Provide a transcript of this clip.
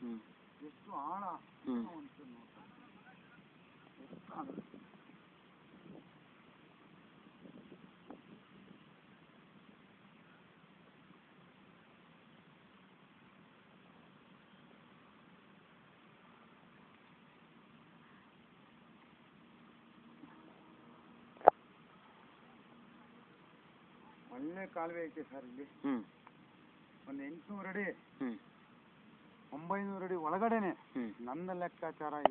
ಹ್ಞೂ ಎಷ್ಟು ಆಳ ಹ್ಞೂ ಒಂಚೂರು ನೋಡ್ತಾ ಎಷ್ಟು ಆಳ. ಒಳ್ಳೆ ಕಾಲುವೆ ಐತೆ ಸರ್ ಇಲ್ಲಿ ಹ್ಞೂ ಒಂದು ಎಂಟುನೂರು ಅಡಿ ಹ್ಞೂ ಒಂಬೈನೂರು ಅಡಿ ಒಳಗಡೆನೆ ಹ್ಞೂ ನನ್ನ ಲೆಕ್ಕಾಚಾರ